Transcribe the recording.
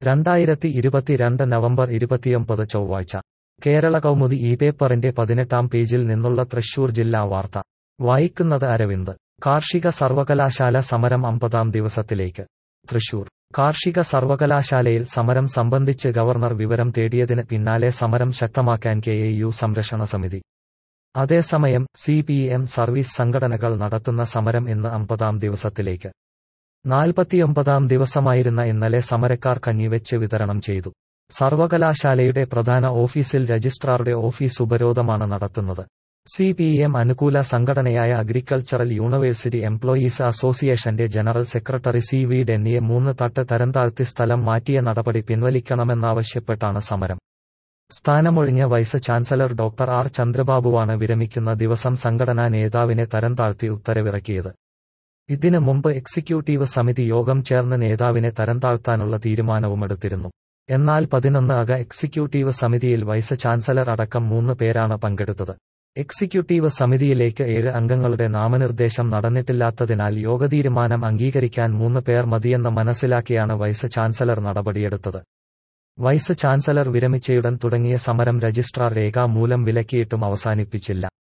രണ്ടായിരത്തി ഇരുപത്തിരണ്ട് നവംബർ ഇരുപത്തിയൊമ്പത് ചൊവ്വാഴ്ച കേരള കൗമുദി ഈ പേപ്പറിന്റെ പതിനെട്ടാം പേജിൽ നിന്നുള്ള തൃശൂർ ജില്ലാ വാർത്ത വായിക്കുന്നത് അരവിന്ദ് കാർഷിക സർവകലാശാല സമരം അമ്പതാം ദിവസത്തിലേക്ക് തൃശൂർ കാർഷിക സർവകലാശാലയിൽ സമരം സംബന്ധിച്ച് ഗവർണർ വിവരം തേടിയതിന് പിന്നാലെ സമരം ശക്തമാക്കാൻ കെ എ യു സംരക്ഷണ സമിതി അതേസമയം സി പി എം സർവീസ് സംഘടനകൾ നടത്തുന്ന സമരം ഇന്ന് അമ്പതാം ദിവസത്തിലേക്ക് നാൽപ്പത്തിയൊമ്പതാം ദിവസമായിരുന്ന ഇന്നലെ സമരക്കാർ കഞ്ഞിവെച്ച് വിതരണം ചെയ്തു സർവകലാശാലയുടെ പ്രധാന ഓഫീസിൽ രജിസ്ട്രാറുടെ ഓഫീസ് ഉപരോധമാണ് നടത്തുന്നത് സി പി എം അനുകൂല സംഘടനയായ അഗ്രികൾച്ചറൽ യൂണിവേഴ്സിറ്റി എംപ്ലോയീസ് അസോസിയേഷന്റെ ജനറൽ സെക്രട്ടറി സി വി ഡെന്നിയെ മൂന്ന് തട്ട് തരംതാഴ്ത്തി സ്ഥലം മാറ്റിയ നടപടി പിൻവലിക്കണമെന്നാവശ്യപ്പെട്ടാണ് സമരം സ്ഥാനമൊഴിഞ്ഞ വൈസ് ചാൻസലർ ഡോക്ടർ ആർ ചന്ദ്രബാബുവാണ് വിരമിക്കുന്ന ദിവസം സംഘടനാ നേതാവിനെ തരംതാഴ്ത്തി ഉത്തരവിറക്കിയത് ഇതിനു മുമ്പ് എക്സിക്യൂട്ടീവ് സമിതി യോഗം ചേർന്ന് നേതാവിനെ തരംതാഴ്ത്താനുള്ള തീരുമാനവുമെടുത്തിരുന്നു എന്നാൽ പതിനൊന്ന് അക എക്സിക്യൂട്ടീവ് സമിതിയിൽ വൈസ് ചാൻസലർ അടക്കം മൂന്ന് പേരാണ് പങ്കെടുത്തത് എക്സിക്യൂട്ടീവ് സമിതിയിലേക്ക് ഏഴ് അംഗങ്ങളുടെ നാമനിർദ്ദേശം നടന്നിട്ടില്ലാത്തതിനാൽ യോഗതീരുമാനം അംഗീകരിക്കാൻ മൂന്ന് പേർ മതിയെന്ന് മനസ്സിലാക്കിയാണ് വൈസ് ചാൻസലർ നടപടിയെടുത്തത് വൈസ് ചാൻസലർ വിരമിച്ചയുടൻ തുടങ്ങിയ സമരം രജിസ്ട്രാർ രേഖാമൂലം വിലക്കിയിട്ടും അവസാനിപ്പിച്ചില്ല